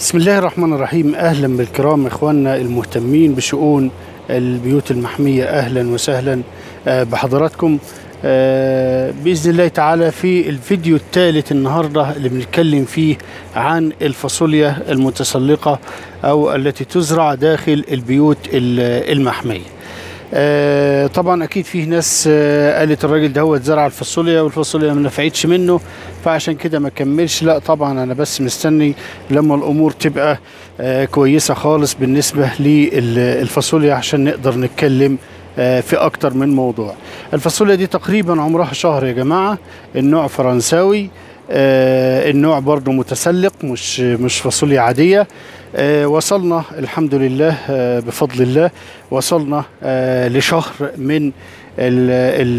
بسم الله الرحمن الرحيم اهلا بالكرام اخواننا المهتمين بشؤون البيوت المحميه اهلا وسهلا آه، بحضراتكم آه، باذن الله تعالى في الفيديو الثالث النهارده اللي بنتكلم فيه عن الفاصوليا المتسلقه او التي تزرع داخل البيوت ال- المحميه آه، طبعا اكيد فيه ناس آه، قالت الراجل ده هو زرع الفاصوليا والفاصوليا ما نفعتش منه فعشان كده ما كملش لا طبعا انا بس مستني لما الامور تبقى آه، كويسه خالص بالنسبه للفاصوليا عشان نقدر نتكلم آه، في اكتر من موضوع الفاصوليا دي تقريبا عمرها شهر يا جماعه النوع فرنساوي آه، النوع برضو متسلق مش مش فاصوليا عاديه آه، وصلنا الحمد لله آه، بفضل الله وصلنا آه، لشهر من ال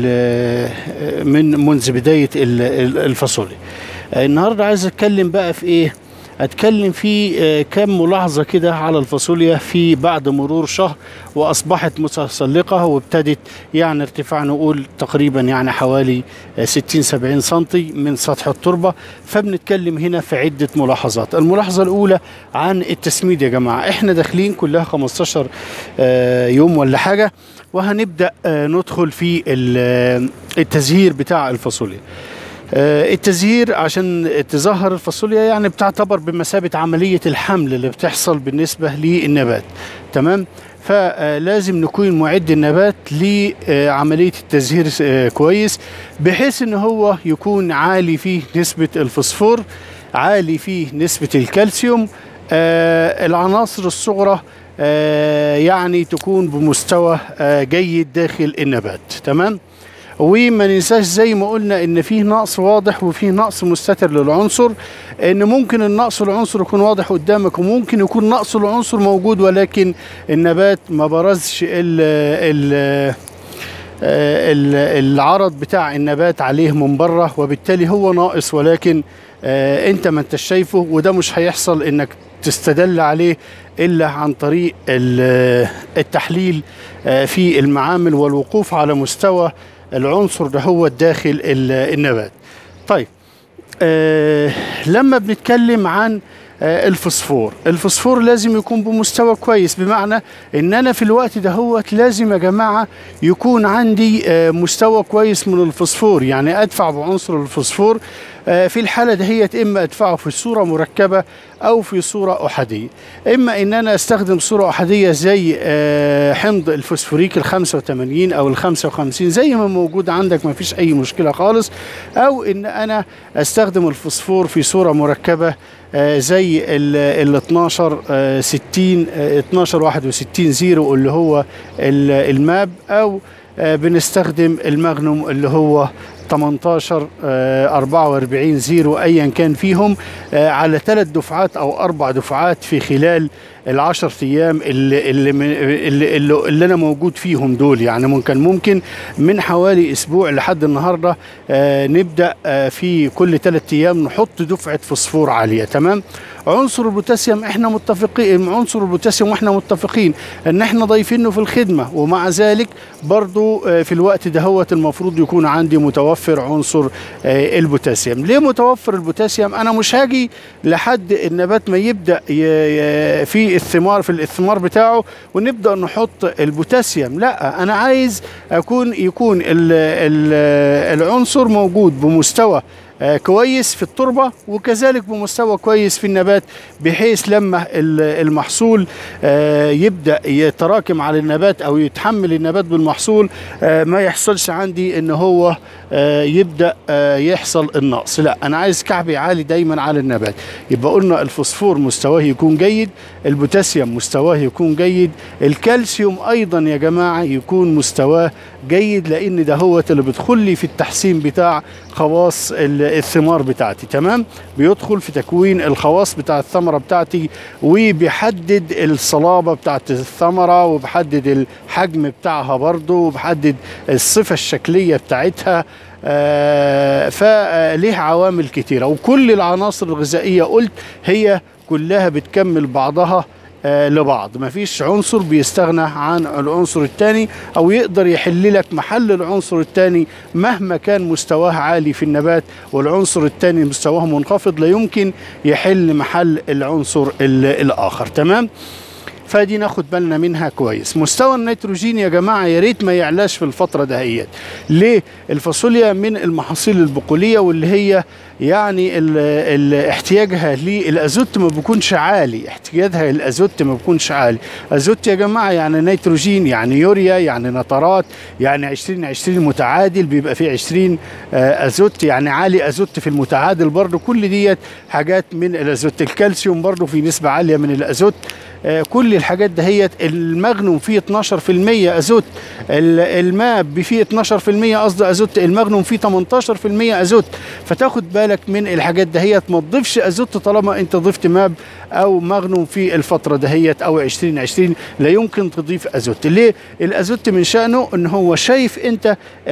ال من منذ بدايه ال- ال- الفاصوليا آه، النهارده عايز اتكلم بقى في ايه اتكلم في آه، كام ملاحظه كده على الفاصوليا في بعد مرور شهر واصبحت متسلقه وابتدت يعني ارتفاع نقول تقريبا يعني حوالي آه، 60 70 سنتي من سطح التربه فبنتكلم هنا في عده ملاحظات الملاحظه الاولى عن التسميد يا جماعه احنا داخلين كلها 15 آه، يوم ولا حاجه وهنبدا آه، ندخل في ال- التزهير بتاع الفاصوليا آه، التزهير عشان تزهر الفاصوليا يعني بتعتبر بمثابة عملية الحمل اللي بتحصل بالنسبة للنبات تمام فلازم نكون معد النبات لعملية التزهير آه، كويس بحيث ان هو يكون عالي فيه نسبة الفوسفور عالي فيه نسبة الكالسيوم آه، العناصر الصغرى آه، يعني تكون بمستوى آه، جيد داخل النبات تمام وما ننساش زي ما قلنا ان فيه نقص واضح وفيه نقص مستتر للعنصر ان ممكن النقص العنصر يكون واضح قدامك وممكن يكون نقص العنصر موجود ولكن النبات ما برزش ال ال ال- العرض بتاع النبات عليه من بره وبالتالي هو ناقص ولكن آه، انت ما انتش شايفه وده مش هيحصل انك تستدل عليه الا عن طريق ال- التحليل آه، في المعامل والوقوف على مستوى العنصر ده هو داخل ال- النبات طيب آه لما بنتكلم عن آه الفوسفور الفوسفور لازم يكون بمستوى كويس بمعنى ان انا في الوقت ده هو لازم يا جماعه يكون عندي آه مستوى كويس من الفوسفور يعني ادفع بعنصر الفوسفور آه في الحاله دهيت اما ادفعه في صوره مركبه او في صوره احاديه اما ان انا استخدم صوره احاديه زي آه حمض الفوسفوريك ال 85 او ال 55 زي ما موجود عندك ما فيش اي مشكله خالص او ان انا استخدم الفوسفور في صوره مركبه آه، زي ال ال 12 آه، 60 آه، 12 61 زيرو اللي هو ال- الماب او آه، بنستخدم المغنم اللي هو 18 آه، 44 زيرو ايا كان فيهم آه، على ثلاث دفعات او اربع دفعات في خلال العشر ايام اللي اللي, من- اللي, اللي, اللي انا موجود فيهم دول يعني ممكن ممكن من حوالي اسبوع لحد النهارده آه نبدا آه في كل ثلاث ايام نحط دفعه فوسفور عاليه تمام عنصر البوتاسيوم احنا متفقين عنصر البوتاسيوم واحنا متفقين ان احنا ضايفينه في الخدمه ومع ذلك برضو آه في الوقت ده هو المفروض يكون عندي متوفر عنصر آه البوتاسيوم ليه متوفر البوتاسيوم انا مش هاجي لحد النبات ما يبدا ي- ي- في الثمار في الاثمار بتاعه ونبدا نحط البوتاسيوم لا انا عايز اكون يكون ال ال العنصر موجود بمستوى آه، كويس في التربه وكذلك بمستوى كويس في النبات بحيث لما ال- المحصول آه، يبدا يتراكم على النبات او يتحمل النبات بالمحصول آه، ما يحصلش عندي ان هو آه، يبدا آه، يحصل النقص لا انا عايز كعبي عالي دايما على النبات يبقى قلنا الفوسفور مستواه يكون جيد البوتاسيوم مستواه يكون جيد الكالسيوم ايضا يا جماعه يكون مستواه جيد لان ده هو اللي بيدخل لي في التحسين بتاع خواص ال- الثمار بتاعتي تمام بيدخل في تكوين الخواص بتاع الثمره بتاعتي وبيحدد الصلابه بتاعت الثمره وبحدد الحجم بتاعها برضه وبحدد الصفه الشكليه بتاعتها آه فليه عوامل كتيره وكل العناصر الغذائيه قلت هي كلها بتكمل بعضها آه، لبعض مفيش عنصر بيستغنى عن العنصر الثاني او يقدر يحل لك محل العنصر الثاني مهما كان مستواه عالي في النبات والعنصر الثاني مستواه منخفض لا يمكن يحل محل العنصر ال- الاخر تمام فدي ناخد بالنا منها كويس مستوى النيتروجين يا جماعه يا ريت ما يعلاش في الفتره دهيت ليه الفاصوليا من المحاصيل البقوليه واللي هي يعني ال ال احتياجها للازوت ما بيكونش عالي احتياجها للازوت ما بيكونش عالي ازوت يا جماعه يعني نيتروجين يعني يوريا يعني نترات يعني 20 20 متعادل بيبقى فيه 20 آه، ازوت يعني عالي ازوت في المتعادل برضه كل ديت حاجات من الازوت الكالسيوم برضه في نسبه عاليه من الازوت آه، كل الحاجات دهيت المغنم فيه 12% ازوت ال- الماء فيه 12% قصدي ازوت المغنم فيه 18% ازوت فتاخد بالك من الحاجات دهيت ما تضيفش ازوت طالما انت ضفت ماب او مغنم في الفتره دهيت او 2020 لا يمكن تضيف ازوت ليه الازوت من شانه ان هو شايف انت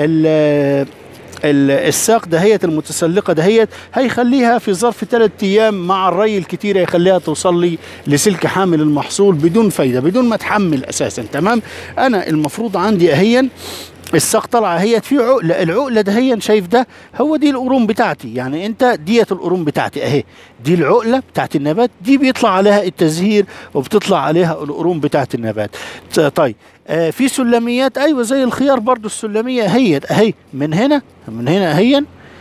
ال- ال- الساق دهيت المتسلقه دهيت هيخليها في ظرف ثلاث ايام مع الري الكتير هيخليها توصل لي لسلك حامل المحصول بدون فايده بدون ما تحمل اساسا تمام انا المفروض عندي اهيا الساق طالعه هي في عقله العقله دهيا شايف ده هو دي القرون بتاعتي يعني انت ديت القرون بتاعتي اهي دي العقله بتاعت النبات دي بيطلع عليها التزهير وبتطلع عليها القرون بتاعت النبات ط- طيب آه في سلميات ايوه زي الخيار برضو السلميه اهي اهي من هنا من هنا اهيا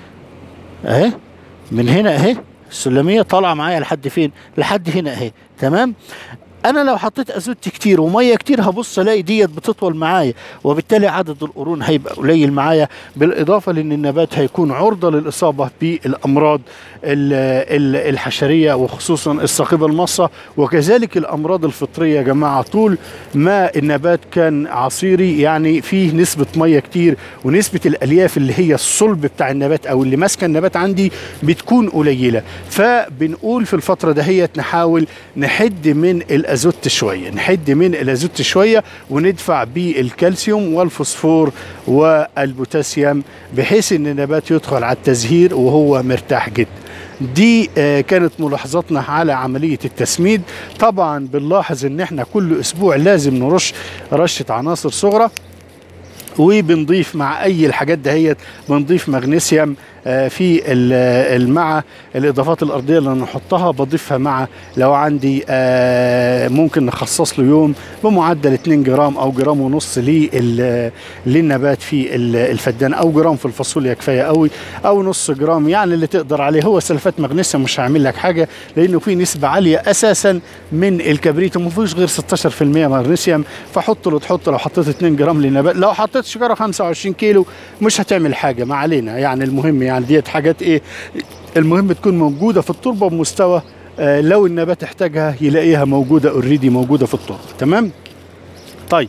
اهي من هنا اهي السلميه طالعه معايا لحد فين لحد هنا اهي تمام انا لو حطيت ازوت كتير وميه كتير هبص الاقي ديت بتطول معايا وبالتالي عدد القرون هيبقى قليل معايا بالاضافه لان النبات هيكون عرضه للاصابه بالامراض ال- ال- الحشريه وخصوصا الصاقبه المصه وكذلك الامراض الفطريه يا جماعه طول ما النبات كان عصيري يعني فيه نسبه ميه كتير ونسبه الالياف اللي هي الصلب بتاع النبات او اللي ماسكه النبات عندي بتكون قليله فبنقول في الفتره دهيت نحاول نحد من الازوت شويه نحد من الازوت شويه وندفع بالكالسيوم والفوسفور والبوتاسيوم بحيث ان النبات يدخل على التزهير وهو مرتاح جدا دي آه، كانت ملاحظاتنا على عملية التسميد طبعا بنلاحظ ان احنا كل اسبوع لازم نرش رشة عناصر صغرى وبنضيف مع اي الحاجات دهيت بنضيف مغنيسيوم آه، في ال- ال- مع الاضافات الارضيه اللي نحطها بضيفها مع لو عندي آه، ممكن نخصص له يوم بمعدل 2 جرام او جرام ونص لل- للنبات في ال- الفدان او جرام في الفاصوليا كفايه قوي او نص جرام يعني اللي تقدر عليه هو سلفات مغنيسيوم مش هيعمل لك حاجه لانه في نسبه عاليه اساسا من الكبريت وما فيهوش غير 16% مغنيسيوم فحط له تحط لو حطيت 2 جرام للنبات لو حطيت شجره 25 كيلو مش هتعمل حاجه ما علينا يعني المهم يعني ديت حاجات ايه المهم تكون موجوده في التربه بمستوى آه، لو النبات احتاجها يلاقيها موجوده اوريدي موجوده في التربه تمام طيب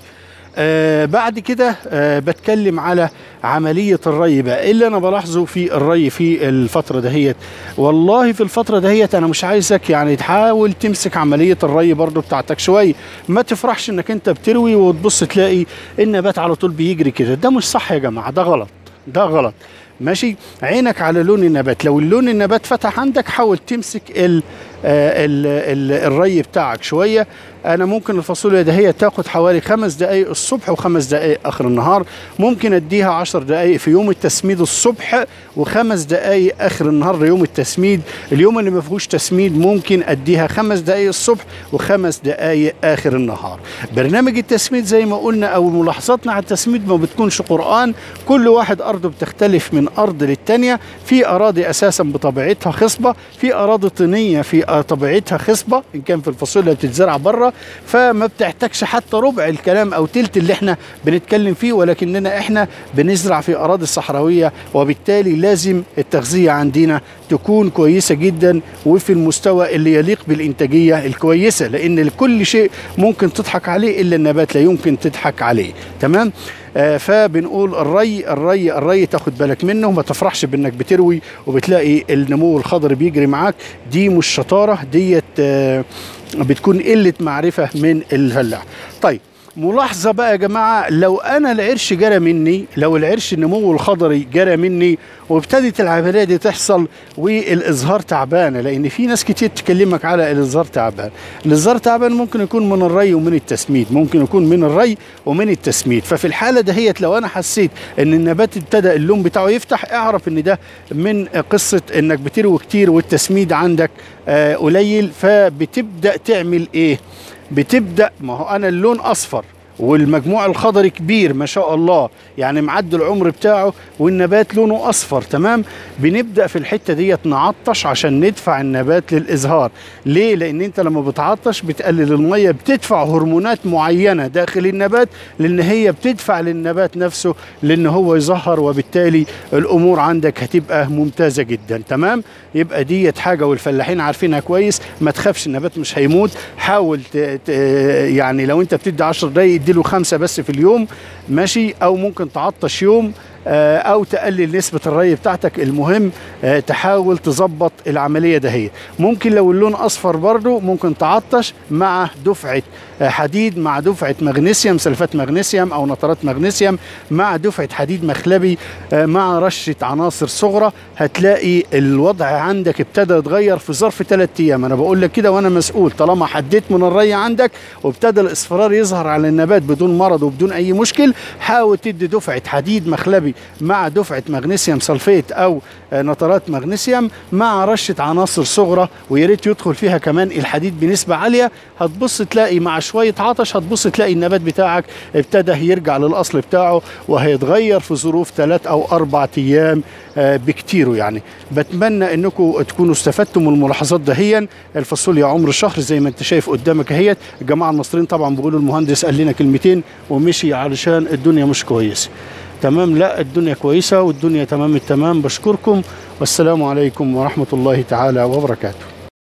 آه بعد كده آه بتكلم على عملية الري بقى إيه اللي أنا بلاحظه في الري في الفترة دهيت والله في الفترة دهيت أنا مش عايزك يعني تحاول تمسك عملية الري برضو بتاعتك شوية ما تفرحش إنك أنت بتروي وتبص تلاقي النبات على طول بيجري كده ده مش صح يا جماعة ده غلط ده غلط ماشي عينك على لون النبات لو اللون النبات فتح عندك حاول تمسك ال آه، ال ال الري بتاعك شويه انا ممكن الفاصوليا ده هي تاخد حوالي خمس دقائق الصبح وخمس دقائق اخر النهار ممكن اديها عشر دقائق في يوم التسميد الصبح وخمس دقائق اخر النهار ليوم التسميد اليوم اللي ما فيهوش تسميد ممكن اديها خمس دقائق الصبح وخمس دقائق اخر النهار برنامج التسميد زي ما قلنا او ملاحظاتنا على التسميد ما بتكونش قران كل واحد ارضه بتختلف من ارض للتانيه في اراضي اساسا بطبيعتها خصبه في اراضي طينيه في طبيعتها خصبه ان كان في الفاصوليا بتتزرع بره فما بتحتاجش حتى ربع الكلام او تلت اللي احنا بنتكلم فيه ولكننا احنا بنزرع في اراضي صحراويه وبالتالي لازم التغذيه عندنا تكون كويسه جدا وفي المستوى اللي يليق بالانتاجيه الكويسه لان كل شيء ممكن تضحك عليه الا النبات لا يمكن تضحك عليه تمام آه فبنقول الري الري الري تاخد بالك منه ما تفرحش بانك بتروي وبتلاقي النمو الخضري بيجري معاك دي مش شطاره ديت آه بتكون قله معرفه من الفلاح طيب ملاحظة بقى يا جماعة لو أنا العرش جرى مني لو العرش النمو الخضري جرى مني وابتدت العملية دي تحصل والإزهار تعبانة لأن في ناس كتير تكلمك على الإزهار تعبان الإزهار تعبان ممكن يكون من الري ومن التسميد ممكن يكون من الري ومن التسميد ففي الحالة دهيت لو أنا حسيت إن النبات ابتدى اللون بتاعه يفتح اعرف إن ده من قصة إنك بتروي كتير والتسميد عندك آه قليل فبتبدأ تعمل إيه؟ بتبدا ما هو انا اللون اصفر والمجموع الخضري كبير ما شاء الله يعني معدي العمر بتاعه والنبات لونه اصفر تمام بنبدا في الحته ديت نعطش عشان ندفع النبات للازهار ليه لان انت لما بتعطش بتقلل الميه بتدفع هرمونات معينه داخل النبات لان هي بتدفع للنبات نفسه لان هو يظهر وبالتالي الامور عندك هتبقى ممتازه جدا تمام يبقى ديت حاجه والفلاحين عارفينها كويس ما تخافش النبات مش هيموت حاول ت... ت... يعني لو انت بتدي 10 دقايق اديله خمسة بس في اليوم ماشي او ممكن تعطش يوم آه، او تقلل نسبة الري بتاعتك المهم آه، تحاول تظبط العملية دهية ممكن لو اللون اصفر برضو ممكن تعطش مع دفعة آه، حديد مع دفعة مغنيسيوم سلفات مغنيسيوم او نترات مغنيسيوم مع دفعة حديد مخلبي آه، مع رشة عناصر صغرى هتلاقي الوضع عندك ابتدى يتغير في ظرف ثلاث ايام انا بقول لك كده وانا مسؤول طالما حددت من الري عندك وابتدى الاصفرار يظهر على النبات بدون مرض وبدون اي مشكل حاول تدي دفعة حديد مخلبي مع دفعة مغنيسيوم سلفيت او آه، نترات مغنيسيوم مع رشة عناصر صغرى ويا ريت يدخل فيها كمان الحديد بنسبة عالية هتبص تلاقي مع شوية عطش هتبص تلاقي النبات بتاعك ابتدى يرجع للأصل بتاعه وهيتغير في ظروف ثلاث أو أربع أيام آه، بكتيره يعني بتمنى انكم تكونوا استفدتم من الملاحظات دهيا الفاصوليا عمر شهر زي ما انت شايف قدامك اهيت الجماعه المصريين طبعا بيقولوا المهندس قال لنا كلمتين ومشي علشان الدنيا مش كويسه تمام لا الدنيا كويسه والدنيا تمام التمام بشكركم والسلام عليكم ورحمه الله تعالى وبركاته